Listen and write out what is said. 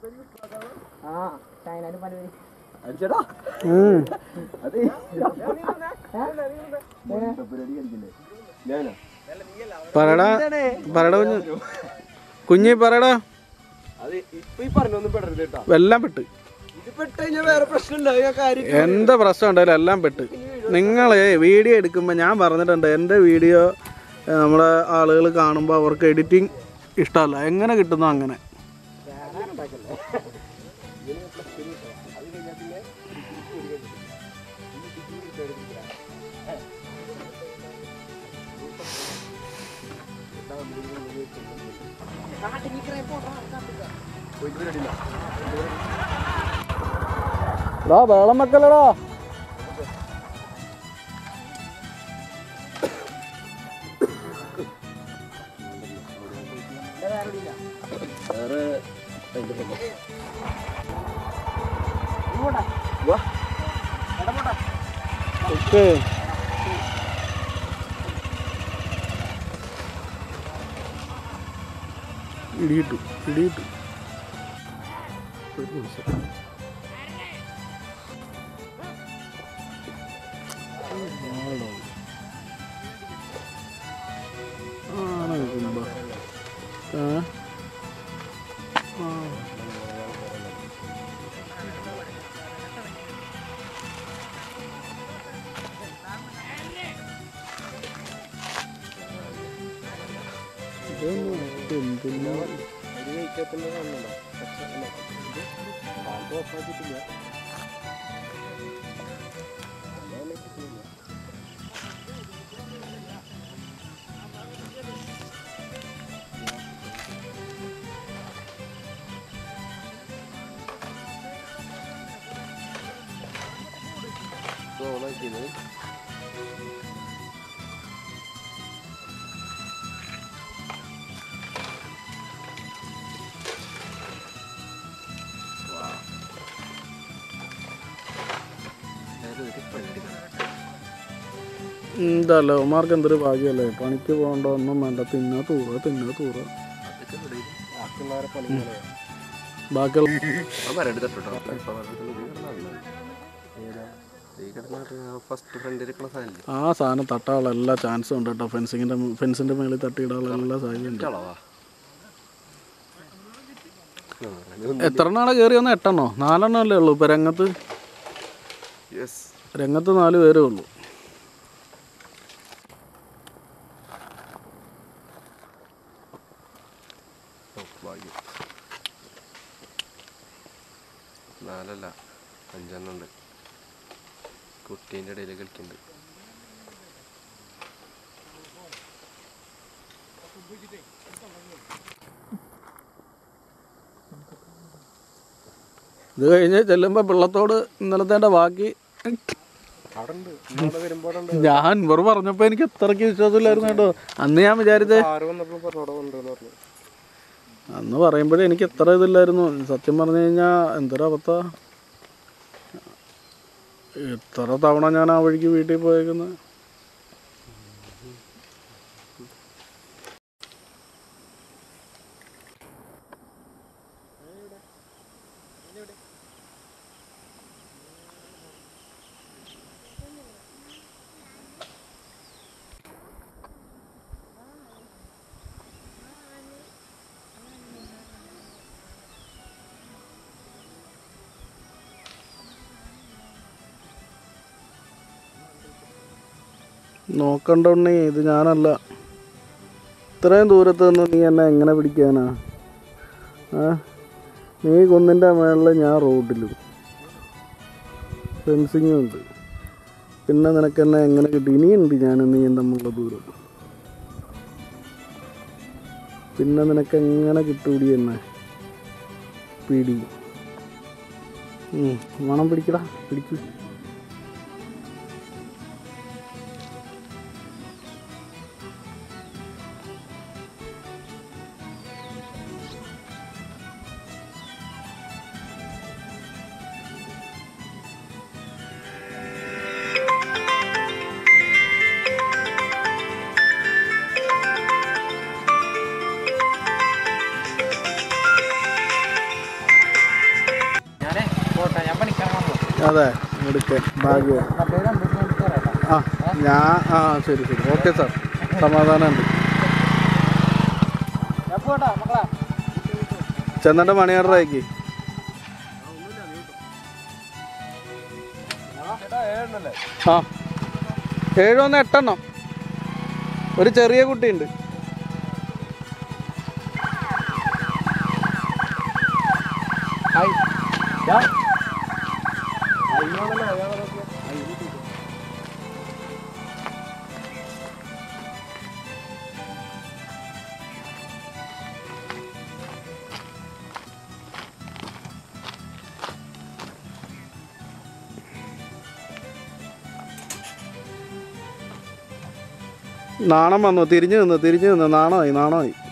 ആ ചൈനയിൽ പല പേര് അടിച്ചടാ ഉം. അത് പരിപാടി കളിക്കണ്ടേ ഞാനാ പറയടാ പറയടാ കുഞ്ഞ് കുഞ്ഞി പറയടാ അത് ഇപ്പൊ ഈ പറഞ്ഞൊന്നും പെടരുത് കേട്ടാ എല്ലാം പെട്ട് ഇത് പെട്ട് കഴിഞ്ഞാൽ വേറെ പ്രശ്നമില്ല ഞാൻ കാര്യം എന്ത് പ്രശ്നം ഉണ്ടായാലും എല്ലാം പെട്ട് നിങ്ങൾ വീഡിയോ എടുക്കുമ്പോൾ ഞാൻ പറഞ്ഞിട്ടുണ്ട് എൻ്റെ വീഡിയോ നമ്മളെ ആളുകൾ കാണുമ്പോൾ അവർക്ക് എഡിറ്റിംഗ് ഇഷ്ടമല്ല എങ്ങനെ കിട്ടുന്നു അങ്ങനെ എടാ വേളം വെക്കല്ലടാ വേറെ ഭയങ്കര സംഭവം. വാ. ഓക്കെ ഇടിയിട്ടു ഇടിയിട്ടു ഒരു നിമിഷം. ആണോ? ആണോ കുടുംബ? ഏ? ആ. ഇതൊന്നും എന്തിനാ? ഒരു വെയിക്കപ്പിന്റെ കാണുന്നുണ്ടോ? പക്ഷെ അല്ല, ഇത് പാട്ട് ഓഫാക്കിയിട്ടില്ല. അതാണ് കിട്ടുന്നില്ല. ഇത് ഓണാക്കിയത് എന്തല്ലോ മാർക്ക് എന്തൊരു ഭാഗ്യമല്ലേ പണിക്ക് പോകണ്ട ഒന്നും വേണ്ട തിന്നാ തൂറ തിന്നാ തൂറ ആക്കുന്നവരെ പണികളെ ബാക്കിയുള്ള ഫസ്റ്റ് ഫ്രണ്ടിൽ ഇരിക്കുന്ന സാധനം ആ സാധനം തട്ടാനുള്ള എല്ലാ ചാൻസും ഉണ്ട് കേട്ടോ ഫെൻസിങ്ങിന്റെ ഫെൻസിന്റെ മേളിൽ തട്ടിയിടാനുള്ള എല്ലാ സാധ്യതയുണ്ട് എത്ര നാളെ കയറി വന്ന എട്ടെണ്ണോ നാലെണ്ണം അല്ലേ ഉള്ളൂ ഇപ്പൊ രംഗത്ത് യെസ് രംഗത്ത് നാല് പേരേ ഉള്ളൂ ഭാഗ്യം നാലല്ല അഞ്ചെണ്ണം ഉണ്ട് കുട്ടീൻ്റെ ഇടയിൽ കളിക്കുന്നുണ്ട് ഇത് കഴിഞ്ഞ് ചെല്ലുമ്പോൾ പിള്ളത്തോട് ഇന്നലത്തെ ബാക്കി അവിടെ ഉണ്ട് ഇവിടെ വരുമ്പോഴുണ്ട് ഞാൻ വെറുതെ പറഞ്ഞപ്പോൾ എനിക്ക് അത്രയ്ക്ക് വിശ്വാസമില്ലായിരുന്നു കേട്ടോ അന്ന് ഞാൻ വിചാരിച്ചത് ആറ് വന്നപ്പോൾ പറഞ്ഞു അവിടെ ഉണ്ടെന്ന് പറഞ്ഞു അന്ന് പറയുമ്പോഴേ എനിക്ക് എത്ര ഇതില്ലായിരുന്നു സത്യം പറഞ്ഞു കഴിഞ്ഞാൽ എന്തൊരവസ്ഥ എത്ര തവണ ഞാൻ ആ വഴിക്ക് വീട്ടിൽ പോയേക്കുന്നത് നോക്കണ്ട ഉണ്ണി ഇത് ഞാനല്ല ഇത്രയും ദൂരത്ത് നിന്ന് നീ എന്നെ എങ്ങനെ പിടിക്കാനാ ആ നീ കുന്നിൻ്റെ മേളിൽ ഞാൻ റോഡിലും ഫെൻസിങ്ങും ഉണ്ട് പിന്നെ നിനക്ക് എന്നെ എങ്ങനെ കിട്ടി ഇനിയുണ്ട് ഞാനും നീയും തമ്മിലുള്ള ദൂരം പിന്നെ നിനക്ക് എങ്ങനെ കിട്ടൂടി എന്നെ പിടി ഉം, മണം പിടിക്കടാ പിടിക്കൂ അതെ എടുക്കാൻ ഭാഗ്യം ആ ഞാൻ ആ ശരി ശരി ഓക്കെ സാർ സമാധാനമുണ്ട് ചെന്നിട്ട് മണിയാറരയ്ക്ക് ആ ഏഴൊന്ന് എട്ടെണ്ണം ഒരു ചെറിയ കുട്ടിയുണ്ട് നാണം വന്നു തിരിഞ്ഞു നിന്ന് തിരിഞ്ഞു നിന്ന് നാണമായി നാണമായി